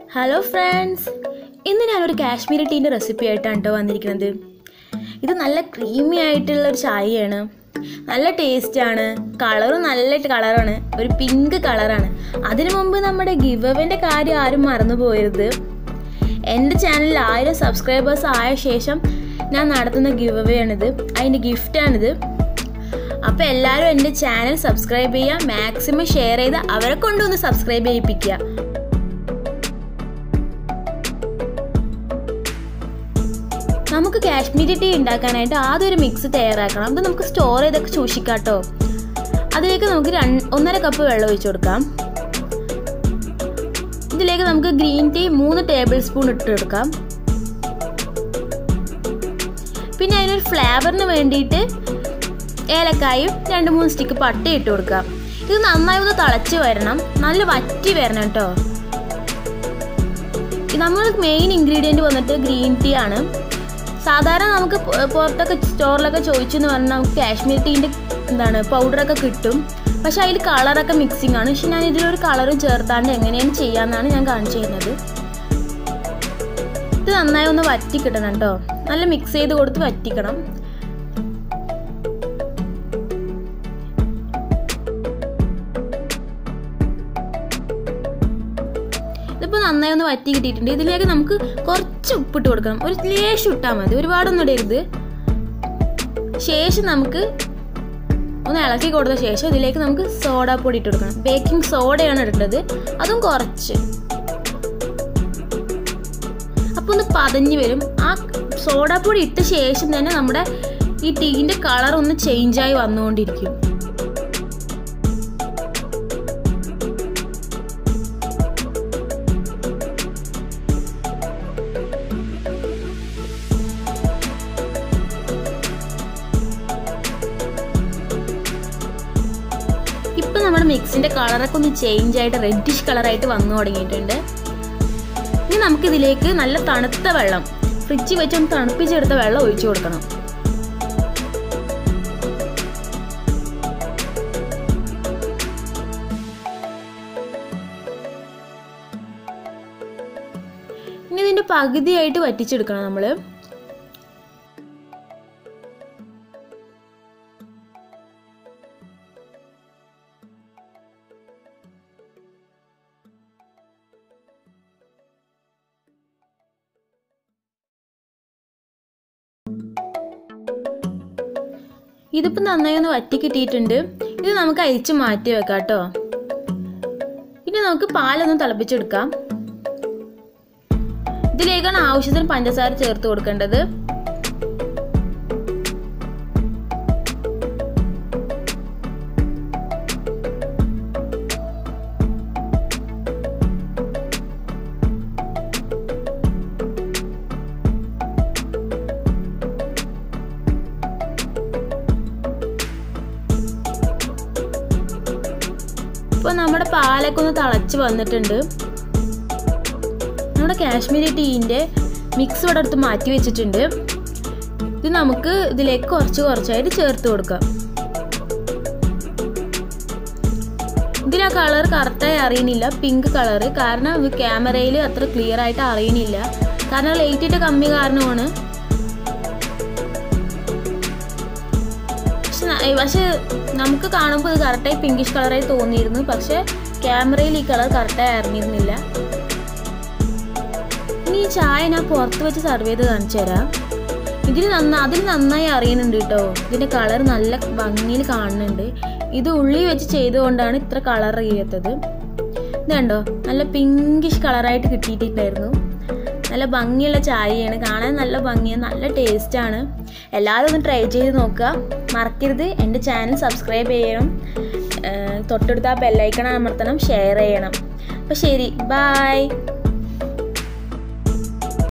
hello friends ഇന്ന് ഞാനൊരു Kashmiri ടീൻ്റെ recipe ആയിട്ടാണ് കേട്ടോ വന്നിരിക്കുന്നത് ഇത് നല്ല ക്രീമി ആയിട്ടുള്ള ഒരു ചായയാണ് നല്ല ടേസ്റ്റാണ് കളറും നല്ല കളറാണ് ഒരു പിങ്ക് കളറാണ് അതിനു മുമ്പ് നമ്മുടെ ഗിവ് അവൻ്റെ കാര്യം ആരും മറന്നു പോയരുത് എൻ്റെ ചാനലിൽ ആയിരം സബ്സ്ക്രൈബേഴ്സ് ആയ ശേഷം ഞാൻ നടത്തുന്ന ഗിവ് അവേ ആണിത് അതിൻ്റെ ഗിഫ്റ്റാണിത് അപ്പോൾ എല്ലാവരും എൻ്റെ ചാനൽ സബ്സ്ക്രൈബ് ചെയ്യുക മാക്സിമം ഷെയർ ചെയ്ത് അവരെ കൊണ്ടൊന്ന് സബ്സ്ക്രൈബ് ചെയ്യിപ്പിക്കുക നമുക്ക് കാശ്മീരി ടീ ഉണ്ടാക്കാനായിട്ട് ആദ്യം ഒരു മിക്സ് തയ്യാറാക്കണം അത് നമുക്ക് സ്റ്റോർ ചെയ്തൊക്കെ സൂക്ഷിക്കാം കേട്ടോ അതിലേക്ക് നമുക്ക് രണ്ട് ഒന്നര കപ്പ് വെള്ളം ഒഴിച്ചു കൊടുക്കാം ഇതിലേക്ക് നമുക്ക് ഗ്രീൻ ടീ മൂന്ന് ടേബിൾ സ്പൂൺ ഇട്ട് കൊടുക്കാം പിന്നെ അതിനൊരു ഫ്ലേവറിന് വേണ്ടിയിട്ട് ഏലക്കായും രണ്ട് മൂന്ന് സ്റ്റിക്ക് പട്ട ഇട്ട് കൊടുക്കാം ഇത് നന്നായി ഒന്ന് തിളച്ച് വരണം നല്ല വറ്റി വരണം കേട്ടോ നമ്മൾ മെയിൻ ഇൻഗ്രീഡിയൻറ്റ് വന്നിട്ട് ഗ്രീൻ ടീ ആണ് സാധാരണ നമുക്ക് പുറത്തൊക്കെ സ്റ്റോറിലൊക്കെ ചോദിച്ചെന്ന് പറഞ്ഞാൽ നമുക്ക് കാശ്മീർ ടീൻ്റെ എന്താണ് പൗഡറൊക്കെ കിട്ടും പക്ഷെ അതിൽ കളറൊക്കെ മിക്സിംഗ് ആണ് പക്ഷെ ഞാൻ ഇതിലൊരു കളറും ചേർത്താണ്ട് എങ്ങനെയാണ് ചെയ്യാമെന്നാണ് ഞാൻ കാണിച്ചു തരുന്നത് ഇത് നന്നായി ഒന്ന് വറ്റി കിട്ടണം കേട്ടോ നല്ല മിക്സ് ചെയ്ത് കൊടുത്ത് വറ്റിക്കണം ഇതിപ്പോൾ നന്നായി ഒന്ന് വറ്റി കിട്ടിയിട്ടുണ്ട് ഇതിലേക്ക് നമുക്ക് കുറച്ച് ഉപ്പിട്ട് കൊടുക്കണം ഒരു ലേശം ഇട്ടാൽ മതി ഒരുപാടൊന്നും ഇടരുത് ശേഷം നമുക്ക് ഒന്ന് ഇളക്കി കൊടുത്ത ശേഷം ഇതിലേക്ക് നമുക്ക് സോഡാപ്പൊടി ഇട്ട് കൊടുക്കണം ബേക്കിംഗ് സോഡയാണ് ഇടേണ്ടത് അതും കുറച്ച് അപ്പോൾ ഒന്ന് പതഞ്ഞ് വരും ആ സോഡാപ്പൊടി ഇട്ട ശേഷം തന്നെ നമ്മുടെ ഈ ടീൻ്റെ കളർ ഒന്ന് ചേഞ്ചായി വന്നുകൊണ്ടിരിക്കും ഇപ്പം നമ്മുടെ മിക്സിൻ്റെ കളറൊക്കെ ഒന്ന് ചേഞ്ച് ആയിട്ട് റെഡിഷ് കളറായിട്ട് വന്നു തുടങ്ങിയിട്ടുണ്ട് ഇനി നമുക്കിതിലേക്ക് നല്ല തണുത്ത വെള്ളം ഫ്രിഡ്ജിൽ വെച്ച് ഒന്ന് തണുപ്പിച്ചെടുത്ത വെള്ളം ഒഴിച്ചു കൊടുക്കണം ഇനി ഇതിൻ്റെ പകുതിയായിട്ട് വറ്റിച്ചെടുക്കണം നമ്മൾ ഇതിപ്പോൾ നന്നായി ഒന്ന് വറ്റി കിട്ടിയിട്ടുണ്ട് ഇത് നമുക്ക് അരിച്ച് മാറ്റി വെക്കാം കേട്ടോ ഇനി നമുക്ക് പാലൊന്ന് തിളപ്പിച്ചെടുക്കാം ഇതിലേക്കാണ് ആവശ്യത്തിന് പഞ്ചസാര ചേർത്ത് കൊടുക്കേണ്ടത് ഇപ്പോൾ നമ്മുടെ പാലൊക്കെ ഒന്ന് തിളച്ച് വന്നിട്ടുണ്ട് നമ്മുടെ കാശ്മീരി ടീൻ്റെ മിക്സ് ഇവിടെ അടുത്ത് മാറ്റി വെച്ചിട്ടുണ്ട് ഇത് നമുക്ക് ഇതിലേക്ക് കുറച്ച് കുറച്ചായിട്ട് ചേർത്ത് കൊടുക്കാം ഇതിൽ ആ കളർ കറക്റ്റായി അറിയണില്ല പിങ്ക് കളർ കാരണം ഇത് ക്യാമറയിൽ അത്ര ക്ലിയർ ആയിട്ട് അറിയണില്ല കാരണം ലൈറ്റിൻ്റെ കമ്മി കാരണമാണ് പക്ഷെ നമുക്ക് കാണുമ്പോൾ ഇത് കറക്റ്റായി പിങ്കിഷ് കളറായി തോന്നിയിരുന്നു പക്ഷെ ക്യാമറയിൽ ഈ കളർ കറക്റ്റായി അറിഞ്ഞിരുന്നില്ല ഇനി ഈ ചായ ഞാൻ പുറത്ത് വെച്ച് സർവ് ചെയ്ത് കാണിച്ചു തരാം ഇതിന് നന്നാ അതിന് നന്നായി അറിയുന്നുണ്ട് കേട്ടോ ഇതിൻ്റെ കളർ നല്ല ഭംഗിയിൽ കാണുന്നുണ്ട് ഇത് ഉള്ളി വെച്ച് ചെയ്തുകൊണ്ടാണ് ഇത്ര കളർ ചെയ്യാത്തത് ഇത് കണ്ടോ നല്ല പിങ്കിഷ് കളറായിട്ട് കിട്ടിയിട്ടുണ്ടായിരുന്നു നല്ല ഭംഗിയുള്ള ചായയാണ് കാണാൻ നല്ല ഭംഗിയാണ് നല്ല ടേസ്റ്റാണ് എല്ലാവരും ഒന്ന് ട്രൈ ചെയ്ത് നോക്കുക മറക്കരുത് എൻ്റെ ചാനൽ സബ്സ്ക്രൈബ് ചെയ്യണം തൊട്ടടുത്ത് ആ ബെല്ലൈക്കൺ അമർത്തണം ഷെയർ ചെയ്യണം അപ്പോൾ ശരി ബായ്